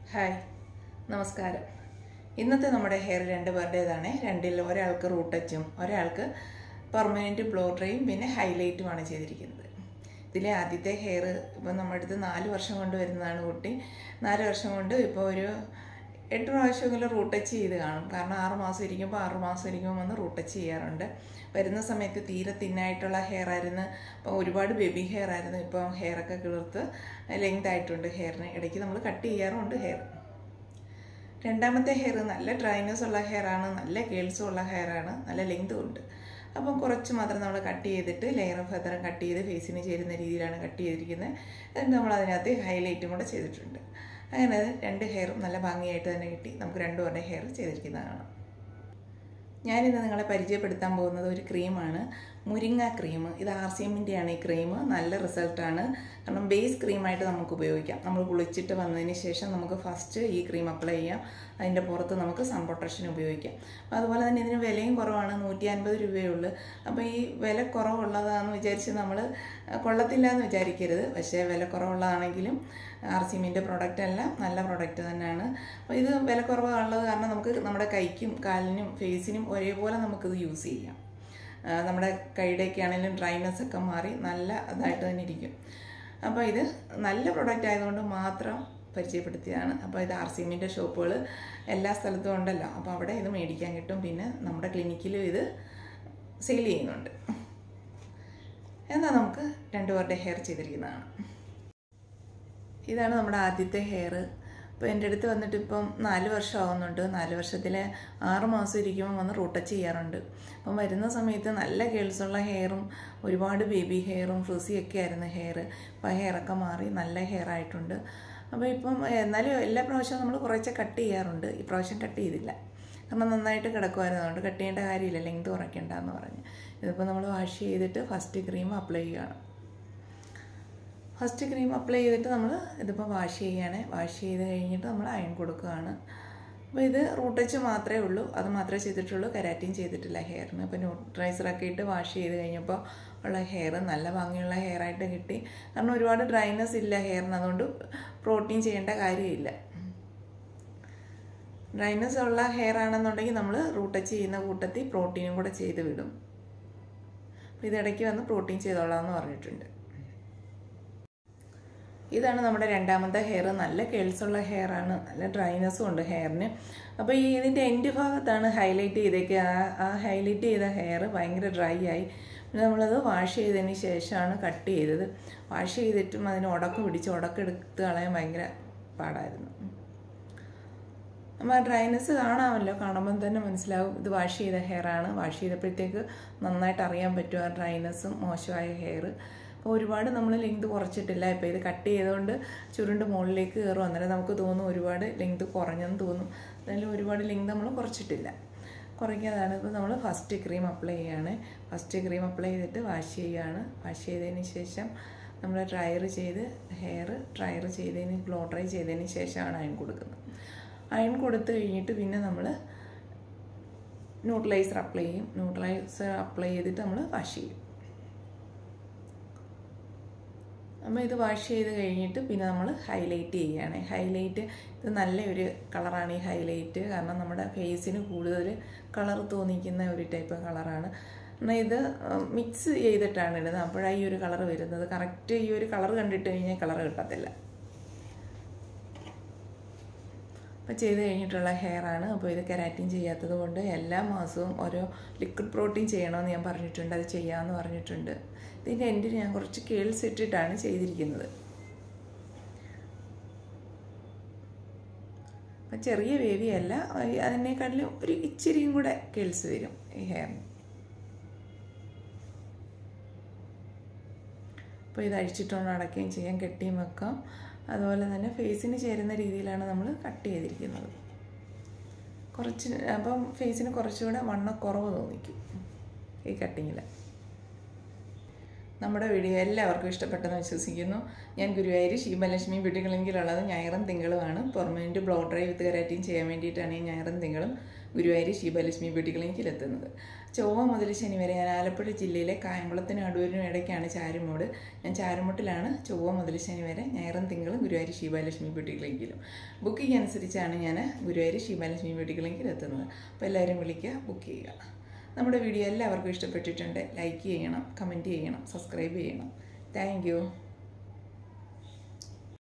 hi നമസ്കാരം ഇന്നത്തെ നമ്മുടെ ഹെയർ രണ്ട് പേരുടേതാണ് രണ്ടിൽ ഒരാൾക്ക് റൂട്ട് ടച്ചും ഒരാൾക്ക് പെർമനൻറ്റ് ബ്ലോ ഡ്രൈയും പിന്നെ ഹൈലൈറ്റുമാണ് ചെയ്തിരിക്കുന്നത് ഇതിലെ ആദ്യത്തെ ഹെയർ ഇപ്പം നമ്മുടെ അടുത്ത് നാല് വർഷം കൊണ്ട് വരുന്നതാണ് കുട്ടി നാല് വർഷം കൊണ്ട് ഇപ്പോൾ ഒരു എട്ട് പ്രാവശ്യമെങ്കിലും റൂട്ട് ടച്ച് ചെയ്ത് കാണും കാരണം ആറ് മാസം ഇരിക്കുമ്പോൾ ആറ് മാസം ഇരിക്കുമ്പോൾ വന്ന് റൂട്ട് ടച്ച് ചെയ്യാറുണ്ട് വരുന്ന സമയത്ത് തീരെ തിന്നായിട്ടുള്ള ഹെയർ ആയിരുന്നു അപ്പോൾ ഒരുപാട് ബേബി ഹെയർ ആയിരുന്നു ഇപ്പോൾ ഹെയറൊക്കെ കിളിർത്ത് ലെങ്ത് ആയിട്ടുണ്ട് ഹെയറിന് ഇടയ്ക്ക് നമ്മൾ കട്ട് ചെയ്യാറുണ്ട് ഹെയർ രണ്ടാമത്തെ ഹെയർ നല്ല ഡ്രൈനെസ് ഉള്ള ഹെയറാണ് നല്ല കേൾസും ഉള്ള ഹെയറാണ് നല്ല ലെങ്തും ഉണ്ട് അപ്പം കുറച്ച് മാത്രം നമ്മൾ കട്ട് ചെയ്തിട്ട് ലെയറും ഫെതറും കട്ട് ചെയ്ത് ഫേസിന് ചേരുന്ന രീതിയിലാണ് കട്ട് ചെയ്തിരിക്കുന്നത് എന്നിട്ട് നമ്മൾ അതിനകത്ത് ഹൈലൈറ്റും കൂടെ ചെയ്തിട്ടുണ്ട് അങ്ങനെ അത് രണ്ട് ഹെയറും നല്ല ഭംഗിയായിട്ട് തന്നെ കിട്ടി നമുക്ക് രണ്ടുപേരുടെ ഹെയർ ചെയ്തിരിക്കുന്നതാണ് ഞാനിന്ന് നിങ്ങളെ പരിചയപ്പെടുത്താൻ പോകുന്നത് ഒരു ക്രീമാണ് മുരിങ്ങ ക്രീം ഇത് ആർ സി എമ്മിൻ്റെയാണ് ഈ ക്രീം നല്ല റിസൾട്ടാണ് കാരണം ബേസ് ക്രീമായിട്ട് നമുക്ക് ഉപയോഗിക്കാം നമ്മൾ കുളിച്ചിട്ട് വന്നതിന് ശേഷം നമുക്ക് ഫസ്റ്റ് ഈ ക്രീം അപ്ലൈ ചെയ്യാം അതിൻ്റെ പുറത്ത് നമുക്ക് സൺ പ്രൊട്ടക്ഷൻ ഉപയോഗിക്കാം അപ്പോൾ അതുപോലെ തന്നെ ഇതിന് വിലയും കുറവാണ് നൂറ്റി അൻപത് രൂപയേ ഉള്ളൂ അപ്പോൾ ഈ വില കുറവുള്ളതാണെന്ന് വിചാരിച്ച് നമ്മൾ കൊള്ളത്തില്ല എന്ന് വിചാരിക്കരുത് പക്ഷേ വില കുറവുള്ളതാണെങ്കിലും ആർ സി എമ്മിൻ്റെ പ്രൊഡക്റ്റ് അല്ല നല്ല പ്രൊഡക്റ്റ് തന്നെയാണ് അപ്പോൾ ഇത് വില കുറവുള്ളത് കാരണം നമുക്ക് നമ്മുടെ കൈക്കും കാലിനും ഫേസിനും ഒരേപോലെ നമുക്കിത് യൂസ് ചെയ്യാം നമ്മുടെ കൈയുടെയൊക്കെ ആണെങ്കിലും ഡ്രൈനെസ് ഒക്കെ മാറി നല്ല ഇതായിട്ട് തന്നെ ഇരിക്കും അപ്പോൾ ഇത് നല്ല പ്രൊഡക്റ്റ് ആയതുകൊണ്ട് മാത്രം പരിചയപ്പെടുത്തിയതാണ് അപ്പോൾ ഇത് ആർ സി എമ്മിൻ്റെ ഷോപ്പുകൾ എല്ലാ സ്ഥലത്തും ഉണ്ടല്ലോ അപ്പോൾ അവിടെ ഇത് മേടിക്കാൻ കിട്ടും പിന്നെ നമ്മുടെ ക്ലിനിക്കിലും ഇത് സെയിൽ ചെയ്യുന്നുണ്ട് എന്നാൽ നമുക്ക് രണ്ടുപേരുടെ ഹെയർ ചെയ്തിരിക്കുന്നതാണ് ഇതാണ് നമ്മുടെ ആദ്യത്തെ ഹെയർ ഇപ്പോൾ എൻ്റെ അടുത്ത് വന്നിട്ട് ഇപ്പം നാല് വർഷം ആവുന്നുണ്ട് നാല് വർഷത്തിൽ ആറ് മാസം ഇരിക്കുമ്പോൾ വന്ന് റൂട്ടച്ച് ചെയ്യാറുണ്ട് അപ്പം വരുന്ന സമയത്ത് നല്ല കേൾസുള്ള ഹെയറും ഒരുപാട് ബേബി ഹെയറും ഫ്രിസിയൊക്കെ ആയിരുന്നു ഹെയർ അപ്പോൾ ഹെയറൊക്കെ മാറി നല്ല ഹെയർ ആയിട്ടുണ്ട് അപ്പോൾ ഇപ്പം എന്നാലും എല്ലാ പ്രാവശ്യവും നമ്മൾ കുറച്ച് കട്ട് ചെയ്യാറുണ്ട് ഈ പ്രാവശ്യം കട്ട് ചെയ്തില്ല കാരണം നന്നായിട്ട് കിടക്കുമായിരുന്നു അതുകൊണ്ട് കട്ട് ചെയ്യേണ്ട കാര്യമില്ല ലെങ്ത് കുറയ്ക്കണ്ടെന്ന് പറഞ്ഞ് ഇതിപ്പോൾ നമ്മൾ വാഷ് ചെയ്തിട്ട് ഫസ്റ്റ് ക്രീം അപ്ലൈ ചെയ്യുകയാണ് ഫസ്റ്റ് ക്രീം അപ്ലൈ ചെയ്തിട്ട് നമ്മൾ ഇതിപ്പോൾ വാഷ് ചെയ്യുകയാണ് വാഷ് ചെയ്ത് കഴിഞ്ഞിട്ട് നമ്മൾ അയൺ കൊടുക്കുകയാണ് അപ്പോൾ ഇത് റൂട്ടച്ച് മാത്രമേ ഉള്ളൂ അത് മാത്രമേ ചെയ്തിട്ടുള്ളൂ കരാറ്റിൻ ചെയ്തിട്ടില്ല ഹെയറിന് അപ്പോൾ ന്യൂട്രൈസറൊക്കെ ഇട്ട് വാഷ് ചെയ്ത് കഴിഞ്ഞപ്പോൾ ഉള്ള ഹെയർ നല്ല ഭംഗിയുള്ള ഹെയർ ആയിട്ട് കിട്ടി കാരണം ഒരുപാട് ഡ്രൈനെസ് ഇല്ല ഹെയറിന് അതുകൊണ്ട് പ്രോട്ടീൻ ചെയ്യേണ്ട കാര്യമില്ല ഡ്രൈനെസ് ഉള്ള ഹെയർ ആണെന്നുണ്ടെങ്കിൽ നമ്മൾ റൂട്ടച്ച് ചെയ്യുന്ന കൂട്ടത്തിൽ പ്രോട്ടീനും കൂടെ ചെയ്ത് വിടും അപ്പോൾ ഇതിടയ്ക്ക് വന്ന് പ്രോട്ടീൻ ചെയ്തോളാം എന്ന് പറഞ്ഞിട്ടുണ്ട് ഇതാണ് നമ്മുടെ രണ്ടാമത്തെ ഹെയർ നല്ല കേൾസുള്ള ഹെയർ ആണ് നല്ല ഡ്രൈനെസ്സും ഉണ്ട് ഹെയറിന് അപ്പോൾ ഈ ഇതിൻ്റെ എൻഡ് ഭാഗത്താണ് ഹൈലൈറ്റ് ചെയ്തേക്ക് ആ ആ ഹൈലൈറ്റ് ചെയ്ത ഹെയർ ഭയങ്കര ഡ്രൈ ആയി പിന്നെ നമ്മളത് വാഷ് ചെയ്തതിന് ശേഷമാണ് കട്ട് ചെയ്തത് വാഷ് ചെയ്തിട്ടും അതിന് ഉടക്ക് പിടിച്ച് ഉടക്കെടുത്ത് കളയാൻ ഭയങ്കര പാടായിരുന്നു നമ്മൾ ആ ഡ്രൈനെസ് കാണാമല്ലോ കാണുമ്പം തന്നെ മനസ്സിലാവും ഇത് വാഷ് ചെയ്ത ഹെയറാണ് വാഷ് ചെയ്തപ്പോഴത്തേക്ക് നന്നായിട്ട് അറിയാൻ പറ്റും ആ ഡ്രൈനെസ്സും മോശമായ ഹെയർ അപ്പോൾ ഒരുപാട് നമ്മൾ ലെങ്ത് കുറച്ചിട്ടില്ല ഇപ്പോൾ ഇത് കട്ട് ചെയ്തുകൊണ്ട് ചുരുണ്ട് മുകളിലേക്ക് കയറും അന്നേരം നമുക്ക് തോന്നും ഒരുപാട് ലെങ്ത് കുറഞ്ഞെന്ന് തോന്നും എന്നാലും ഒരുപാട് ലെങ്ത് നമ്മൾ കുറച്ചിട്ടില്ല കുറയ്ക്കാതാണ് ഇപ്പോൾ നമ്മൾ ഫസ്റ്റ് ക്രീം അപ്ലൈ ചെയ്യുകയാണ് ഫസ്റ്റ് ക്രീം അപ്ലൈ ചെയ്തിട്ട് വാഷ് ചെയ്യുകയാണ് വാഷ് ചെയ്തതിന് ശേഷം നമ്മൾ ഡ്രയർ ചെയ്ത് ഹെയർ ഡ്രയർ ചെയ്തതിന് ബ്ലോ ഡ്രൈ ചെയ്തതിന് ശേഷമാണ് അയൺ കൊടുക്കുന്നത് അയൺ കൊടുത്തു കഴിഞ്ഞിട്ട് പിന്നെ നമ്മൾ ന്യൂട്രലൈസർ അപ്ലൈ ചെയ്യും ന്യൂട്രലൈസർ അപ്ലൈ ചെയ്തിട്ട് നമ്മൾ വാഷ് ചെയ്യും നമ്മൾ ഇത് വാഷ് ചെയ്ത് കഴിഞ്ഞിട്ട് പിന്നെ നമ്മൾ ഹൈലൈറ്റ് ചെയ്യുകയാണ് ഹൈലൈറ്റ് ഇത് നല്ലൊരു കളറാണ് ഈ ഹൈലൈറ്റ് കാരണം നമ്മുടെ ഫേസിന് കൂടുതൽ കളർ തോന്നിക്കുന്ന ഒരു ടൈപ്പ് കളറാണ് എന്നാൽ ഇത് മിക്സ് ചെയ്തിട്ടാണ് ഇടുന്നത് അപ്പോഴാണ് ഈ ഒരു കളർ വരുന്നത് കറക്റ്റ് ഈ ഒരു കളർ കണ്ടിട്ട് കഴിഞ്ഞാൽ കളർ കിട്ടത്തില്ല അപ്പോൾ ചെയ്ത് കഴിഞ്ഞിട്ടുള്ള ഹെയർ ആണ് അപ്പോൾ ഇത് കെരാറ്റിൻ ചെയ്യാത്തത് കൊണ്ട് എല്ലാ മാസവും ഓരോ ലിക്വിഡ് പ്രോട്ടീൻ ചെയ്യണമെന്ന് ഞാൻ പറഞ്ഞിട്ടുണ്ട് അത് ചെയ്യാമെന്ന് പറഞ്ഞിട്ടുണ്ട് ഇതിൻ്റെ എൻഡിൽ ഞാൻ കുറച്ച് കേൾസ് ഇട്ടിട്ടാണ് ചെയ്തിരിക്കുന്നത് അപ്പം ചെറിയ വേവിയല്ല അതിനേക്കാട്ടിലും ഒരു ഇച്ചിരിയും കൂടെ കേൾസ് വരും ഈ ഹെയറിന് അപ്പോൾ ഇത് അഴിച്ചിട്ടുകൊണ്ട് അടയ്ക്കുകയും ചെയ്യാം കെട്ടിയും വെക്കാം അതുപോലെ തന്നെ ഫേസിന് ചേരുന്ന രീതിയിലാണ് നമ്മൾ കട്ട് ചെയ്തിരിക്കുന്നത് കുറച്ച് അപ്പം ഫേസിന് കുറച്ചുകൂടെ വണ്ണക്കുറവ് തോന്നിക്കും ഈ കട്ടിങ്ങിൽ നമ്മുടെ വീഡിയോ എല്ലാവർക്കും ഇഷ്ടപ്പെട്ടെന്ന് വിശ്വസിക്കുന്നു ഞാൻ ഗുരുവായൂർ ശീമലക്ഷ്മി ബ്യൂട്ടി ക്ലിനിക്കിലുള്ളത് ഞായറും തിങ്കളുമാണ് പെർമനൻറ്റ് ബ്ലോ ഡ്രൈ വിത്ത് കരാറ്റിയും ചെയ്യാൻ വേണ്ടിയിട്ടാണ് ഈ ഞായറും തിങ്കളും ഗുരുവായൂർ ശീബലക്ഷ്മി ബ്യൂട്ടി ക്ലിനിക്കിൽ എത്തുന്നത് ചൊവ്വ മുതൽ ശനി വരെ ഞാൻ ആലപ്പുഴ ജില്ലയിലെ കായംകുളത്തിനും അടൂരിനും ഇടയ്ക്കാണ് ചാരുമൂട് ഞാൻ ചാരുമുട്ടിലാണ് ചൊവ്വ മുതൽ ശനി വരെ ഞായറും തിങ്കളും ഗുരുവായൂർ ശീബലക്ഷ്മി ബ്യൂട്ടി ക്ലിനിക്കിലും ബുക്കിംഗ് അനുസരിച്ചാണ് ഞാൻ ഗുരുവായൂർ ശീബലക്ഷ്മി ബ്യൂട്ടി ക്ലിനിക്കിൽ എത്തുന്നത് അപ്പോൾ എല്ലാവരും വിളിക്കുക ബുക്ക് ചെയ്യുക നമ്മുടെ വീഡിയോ എല്ലാവർക്കും ഇഷ്ടപ്പെട്ടിട്ടുണ്ട് ലൈക്ക് ചെയ്യണം കമൻറ്റ് ചെയ്യണം സബ്സ്ക്രൈബ് ചെയ്യണം താങ്ക്